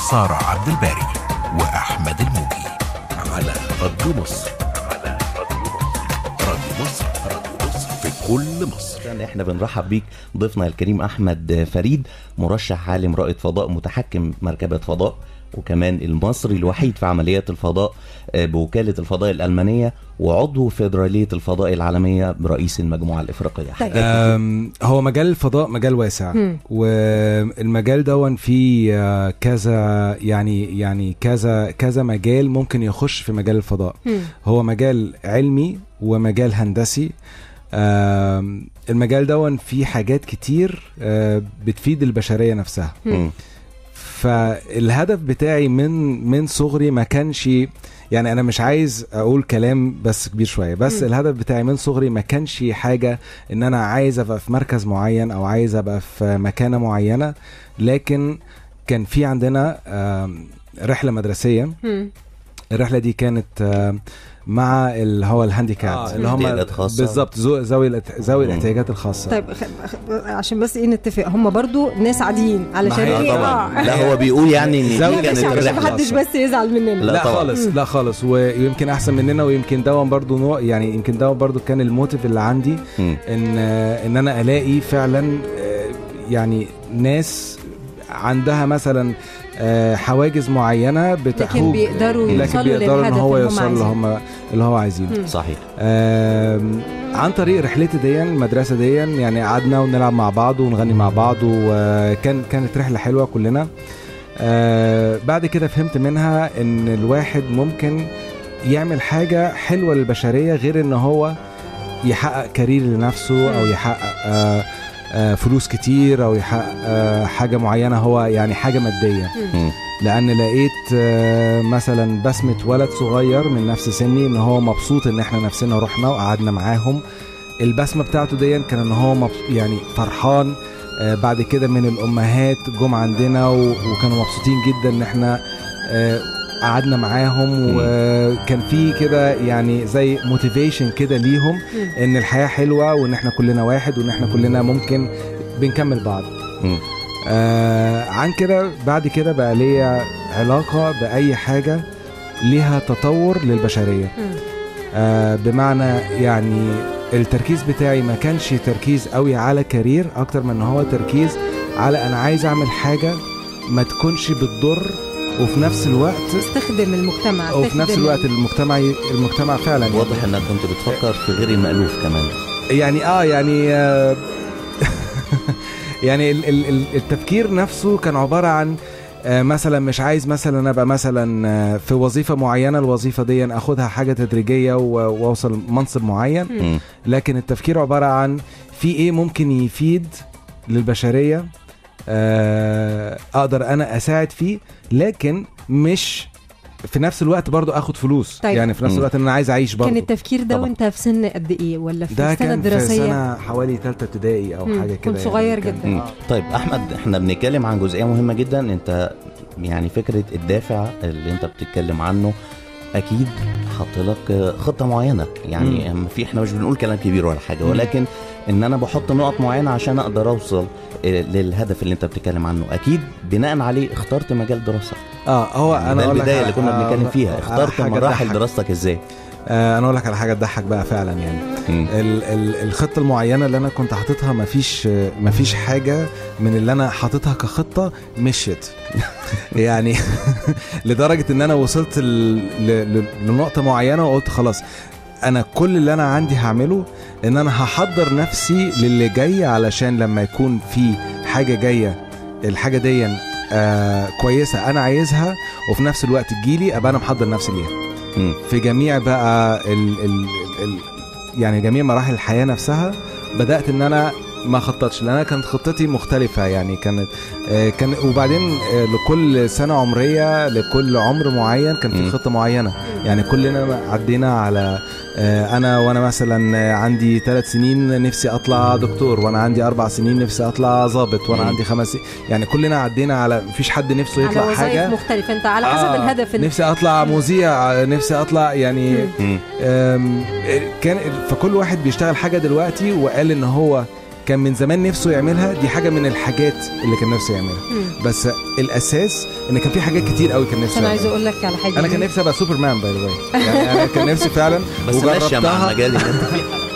سارة عبد الباري وأحمد الموجي على راديو مصر على راديو مصر راديو مصر راديو مصر في كل مصر عشان احنا بنرحب بيك ضيفنا الكريم احمد فريد مرشح عالم رائد فضاء متحكم مركبه فضاء وكمان المصري الوحيد في عمليات الفضاء آه، بوكاله الفضاء الالمانيه وعضو فيدراليه الفضاء العالميه برئيس المجموعه الافريقيه طيب. أم، هو مجال الفضاء مجال واسع مم. والمجال دون فيه آه، كذا يعني يعني كذا كذا مجال ممكن يخش في مجال الفضاء مم. هو مجال علمي ومجال هندسي آم، المجال دون فيه حاجات كتير آه، بتفيد البشرية نفسها مم. فالهدف بتاعي من من صغري ما كانش يعني انا مش عايز اقول كلام بس كبير شويه بس مم. الهدف بتاعي من صغري ما كانش حاجه ان انا عايز ابقى في مركز معين او عايز ابقى في مكانه معينه لكن كان في عندنا آم، رحله مدرسيه مم. الرحله دي كانت آم، مع اللي هو الهانديكاب آه، اللي هم احتياجات خاصة. بالظبط ذو- ذوي الات- ذوي مم. الاحتياجات الخاصه طيب خ- خ- عشان بس ايه نتفق هم برضو ناس عاديين علشان ما هي- ايه آه طبعا آه. لا هو بيقول يعني ان دي زاوية لا كانت بس عشان الرحلة. الرحله محدش بس يزعل مننا لا لا, طبعا. خالص لا خالص ويمكن احسن مننا ويمكن دون برضو نوع يعني يمكن دون برضو كان الموتيف اللي عندي مم. ان ان انا الاقي فعلا آه، يعني ناس عندها مثلا آه، حواجز معينه بتحوج لكن بيقدروا لكن يوصلوا بيقدروا ان للهدف هو اللي هم يوصل اللي عايزينه. هم اللي هو عايزينه مم. صحيح آم، عن طريق رحلتي دي المدرسه دي يعني قعدنا ونلعب مع بعض ونغني مع بعض وكان كانت رحله حلوه كلنا آه، بعد كده فهمت منها ان الواحد ممكن يعمل حاجه حلوه للبشريه غير ان هو يحقق كارير لنفسه او يحقق آه، آه، فلوس كتير او يحقق آه، حاجه معينه هو يعني حاجه ماديه مم. لان لقيت آه، مثلا بسمه ولد صغير من نفس سني ان هو مبسوط ان احنا نفسنا رحنا وقعدنا معاهم البسمه بتاعته دي كان ان هو مبس- يعني فرحان آه، بعد كده من الامهات جم عندنا و- وكانوا مبسوطين جدا ان احنا آه، قعدنا معاهم مم. وكان في كده يعني زي موتيفيشن كده ليهم مم. ان الحياه حلوه وان احنا كلنا واحد وان احنا كلنا ممكن بنكمل بعض مم. آه عن كده بعد كده بقى ليا علاقة بأي حاجة ليها تطور للبشرية مم. آه بمعنى يعني التركيز بتاعي ما كانش تركيز قوي على كارير أكتر من إن هو تركيز على أنا عايز أعمل حاجة ما تكونش بتضر وفي نفس الوقت تستخدم المجتمع وفي نفس تخدم- الوقت المجتمع المجتمع فعلا يعني- واضح انك كنت بتفكر في غير المألوف كمان يعني اه يعني آه يعني ال- ال- ال- التفكير نفسه كان عباره عن آه، مثلا مش عايز مثلا ابقى مثلا آه، في وظيفه معينه الوظيفه دي اخدها حاجه تدريجيه و- واوصل منصب معين مم. لكن التفكير عباره عن في ايه ممكن يفيد للبشريه آه، اقدر انا اساعد فيه لكن مش في نفس الوقت برضو اخد فلوس طيب. يعني في نفس مم. الوقت ان انا عايز اعيش برضو كان التفكير ده طبعا. وانت في سن قد ايه ولا في ده السنه كان في الدراسيه سنه حوالي ثالثه ابتدائي او مم. حاجه كده كنت صغير كان- جدا. مم. طيب احمد احنا بنتكلم عن جزئيه مهمه جدا انت يعني فكره الدافع اللي انت بتتكلم عنه اكيد حط لك خطه معينه يعني مم. أما في احنا مش بنقول كلام كبير ولا حاجه مم. ولكن ان انا بحط نقط معينه عشان اقدر اوصل آه، للهدف اللي انت بتتكلم عنه اكيد بناء عليه اخترت مجال دراسه اه هو يعني انا ده أقول لك البدايه على- اللي كنا آه، بنتكلم فيها على اخترت حاجة مراحل تضحك. دراستك ازاي آه انا اقول لك على حاجه تضحك بقى فعلا يعني مم. ال ال الخطه المعينه اللي انا كنت حاططها مفيش مفيش حاجه من اللي انا حاططها كخطه مشيت يعني لدرجه ان انا وصلت ل- ل- ل- لنقطه معينه وقلت خلاص انا كل اللي انا عندي هعمله ان انا هحضر نفسي للي جاي علشان لما يكون في حاجه جايه الحاجه دي آه كويسه انا عايزها وفي نفس الوقت تجيلي ابقى انا محضر نفسي ليها مم. في جميع بقى ال ال ال يعني جميع مراحل الحياه نفسها بدات ان انا ما خططش لان انا كانت خطتي مختلفه يعني كانت آه، كان وبعدين آه، لكل سنه عمريه لكل عمر معين كان في مم. خطه معينه يعني كلنا عدينا على آه، انا وانا مثلا آه، عندي ثلاث سنين نفسي اطلع دكتور وانا عندي اربع سنين نفسي اطلع ضابط وانا مم. عندي خمس سنين يعني كلنا عدينا على مفيش حد نفسه على يطلع وظائف حاجه مختلفه انت على حسب آه، الهدف اللي نفسي اطلع مذيع نفسي اطلع يعني مم. مم. أم، كان فكل واحد بيشتغل حاجه دلوقتي وقال ان هو كان من زمان نفسه يعملها دي حاجه من الحاجات اللي كان نفسه يعملها مم. بس الاساس ان كان في حاجات كتير قوي كان بس نفسي انا عايزه أعملها. اقول لك على حاجه انا كان نفسي ابقى سوبرمان باي ذا واي يعني انا كان نفسي فعلا بس ماشيه مع وجربتها. المجال اللي انت فيه